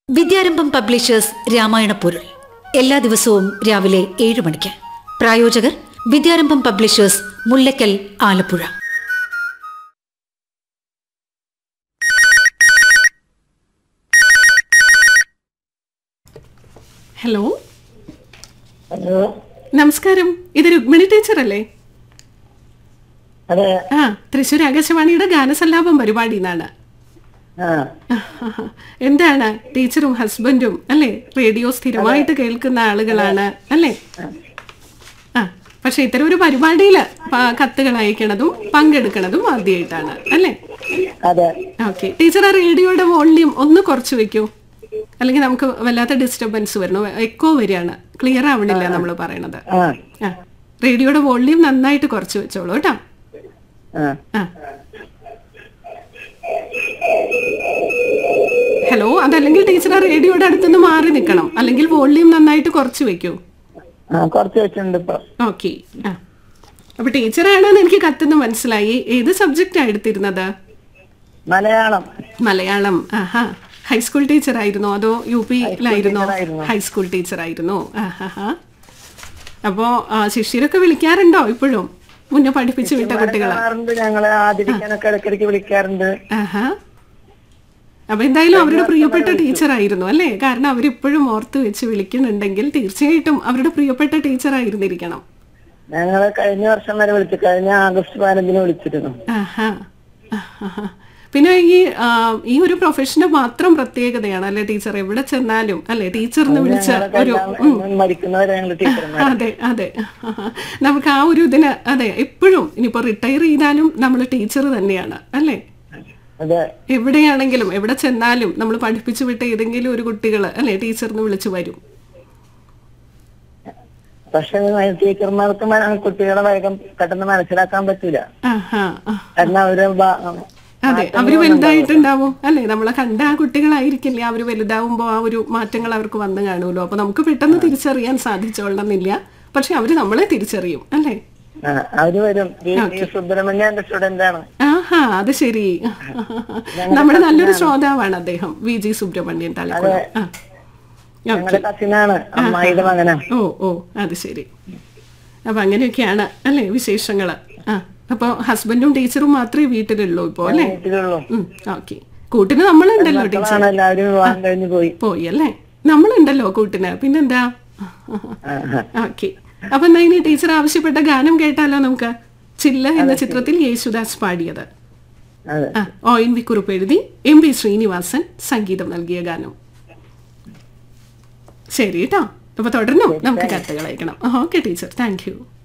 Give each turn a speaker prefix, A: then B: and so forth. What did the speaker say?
A: വിദ്യാരംഭം publishers Ramayana പൊരുൾ എല്ലാ ദിവസവും രാവിലെ ഏഴ് മണിക്ക് പ്രായോജകർ Vidyarambham publishers Mullakkal Alappuzha
B: hello
C: hello
B: നമസ്കാരം ഇത് രുക്മിണി ടീച്ചർ അല്ലേ
C: അതെ
B: ആ തൃശ്ശൂർ ആകാശവാണിയുടെ ഗാനസല്ലാപം പരിപാടി എന്നാണ്
C: ആ
B: എന്താണ് ടീച്ചറും ഹസ്ബൻഡും അല്ലേ റേഡിയോ സ്ഥിരമായിട്ട് കേൾക്കുന്ന ആളുകളാണ് അല്ലേ ആ പക്ഷെ ഇത്തരം ഒരു പരിപാടിയിൽ കത്തുകൾ അയക്കണതും പങ്കെടുക്കണതും ആദ്യമായിട്ടാണ് അല്ലേ
C: അതെ
B: ഓക്കെ ടീച്ചർ ആ റേഡിയോയുടെ വോള്യൂം ഒന്ന് കുറച്ച് വെക്കൂ അല്ലെങ്കിൽ നമുക്ക് വല്ലാത്ത ഡിസ്റ്റർബൻസ് വരണം എക്കോ വരികയാണ് ക്ലിയർ ആവണില്ല നമ്മൾ പറയണത്
C: ആ
B: ആ റേഡിയോയുടെ വോള്യൂം നന്നായിട്ട് കുറച്ച് വെച്ചോളൂ കേട്ടോ
C: ആ
B: ആ ഹലോ അതല്ലെങ്കിൽ ടീച്ചർ ആ റേഡിയോയുടെ അടുത്തുനിന്ന് മാറി നിൽക്കണം അല്ലെങ്കിൽ വോള്യൂം നന്നായിട്ട് കുറച്ച് വെക്കൂ
C: ആ കുറച്ച് വെച്ചിട്ടുണ്ട് ഇപ്പൊ
B: ഓക്കെ ആ അപ്പൊ ടീച്ചറാണെന്ന് എനിക്ക് കത്തുന്ന മനസ്സിലായി ഏത് സബ്ജക്റ്റാ എടുത്തിരുന്നത്
C: മലയാളം
B: മലയാളം ആഹാ ഹൈസ്കൂൾ ടീച്ചർ ആയിരുന്നോ അതോ യു പിയിലായിരുന്നോ
C: ടീച്ചറായിരുന്നു.
B: ഹൈസ്കൂൾ ടീച്ചർ ആയിരുന്നു ആഹാ അപ്പോ ആ, ശിഷ്യരൊക്കെ വിളിക്കാറുണ്ടോ ഇപ്പോഴും മുന്നേ പഠിപ്പിച്ചു വിട്ട കുട്ടികളെ
C: കാണാറുണ്ട് ഞങ്ങളെ ആദരിക്കാനൊക്കെ ഇടയ്ക്കിടയ്ക്ക് വിളിക്കാറുണ്ട്
B: ആഹാ അപ്പൊ എന്തായാലും അവരുടെ പ്രിയപ്പെട്ട ടീച്ചർ ആയിരുന്നു അല്ലേ കാരണം അവരിപ്പോഴും ഓർത്ത് വെച്ച് വിളിക്കുന്നുണ്ടെങ്കിൽ തീർച്ചയായിട്ടും അവരുടെ പ്രിയപ്പെട്ട ടീച്ചർ ആയിരുന്നിരിക്കണം
C: ഞങ്ങളെ കഴിഞ്ഞ വർഷം വരെ വിളിച്ചു കഴിഞ്ഞ ആഗസ്റ്റ് പതിനഞ്ചിന് വിളിച്ചിരുന്നു
B: ആഹാ ആഹാ. പിന്നെ ഈ ആ, ഈ ഒരു പ്രൊഫഷന് മാത്രം പ്രത്യേകതയാണ് അല്ലെ ടീച്ചർ എവിടെ ചെന്നാലും അല്ലെ ടീച്ചർ എന്ന് വിളിച്ച ഒരു
C: എല്ലാം മരിക്കുന്നവരെ ഞങ്ങൾ ടീച്ചർമാർ
B: അതെ അതെ നമുക്ക് ആ ഒരു ഇതിന് അതെ എപ്പോഴും ഇനിയിപ്പോ റിട്ടയർ ചെയ്താലും നമ്മൾ ടീച്ചർ തന്നെയാണ് അല്ലേ
C: അതെ
B: എവിടെയാണെങ്കിലും എവിടെ ചെന്നാലും നമ്മൾ പഠിപ്പിച്ചു വിട്ട ഏതെങ്കിലും ഒരു കുട്ടികൾ അല്ലെ ടീച്ചറിന് വിളിച്ചു വരും
C: പക്ഷെ ടീച്ചർമാർക്ക് മ- കുട്ടികളെ വേഗം പെട്ടെന്ന് മനസ്സിലാക്കാൻ പറ്റൂല
B: ആഹാ ആ.
C: കാരണം അവര് ബ-
B: അതെ അവര് വലുതായിട്ടുണ്ടാവും അല്ലെ നമ്മളെ കണ്ട ആ കുട്ടികളായിരിക്കില്ലേ അവര് വലുതാവുമ്പോ ആ ഒരു മാറ്റങ്ങൾ അവർക്ക് വന്നു കാണുമല്ലോ അപ്പൊ നമുക്ക് പെട്ടെന്ന് തിരിച്ചറിയാൻ സാധിച്ചോളണമെന്നില്ല പക്ഷെ അവര് നമ്മളെ തിരിച്ചറിയും അല്ലേ
C: ആ, അവര് വരും ഈ ഈ സുബ്രഹ്മണ്യന്റെ സ്റ്റുഡന്റ് ആണ്
B: ആഹാ അത് ശരി നമ്മുടെ നല്ലൊരു ശ്രോതാവാണ് അദ്ദേഹം വി ജി സുബ്രഹ്മണ്യൻ തളിക്കുളം ആ ഓക്കെ
C: ഞങ്ങളുടെ കസിനാണ് അമ്മായിയുടെ മകനാ
B: ഓ ഓ അത് ശരി അപ്പൊ അങ്ങനെയൊക്കെയാണ് അല്ലേ വിശേഷങ്ങള് ആ അപ്പൊ ഹസ്ബൻഡും ടീച്ചറും മാത്രമേ വീട്ടിലുള്ളൂ ഇപ്പോ അല്ലേ
C: വീട്ടിലുള്ളൂ
B: ഓക്കെ കൂട്ടിന് നമ്മളുണ്ടല്ലോ ടീച്ചർ
C: മക്കളാണ് എല്ലാവരും വിവാഹം കഴിഞ്ഞ് പോയി
B: പോയി അല്ലേ നമ്മളുണ്ടല്ലോ കൂട്ടിന് പിന്നെന്താ
C: ആ, ആ.
B: ഓക്കെ അപ്പൊ എന്നാ ഇനി ടീച്ചർ ആവശ്യപ്പെട്ട ഗാനം കേട്ടാലോ നമുക്ക് ചില്ല എന്ന ചിത്രത്തിൽ യേശുദാസ് പാടിയത്
C: അതെ
B: ആ ഒ എൻ വി കുറിപ്പ് എഴുതി എം പി ശ്രീനിവാസൻ സംഗീതം നൽകിയ ഗാനം ശരി കേട്ടോ അപ്പൊ തുടർന്നും നമുക്ക് കത്തുകൾ അയക്കണം ഓക്കെ ടീച്ചർ താങ്ക് യു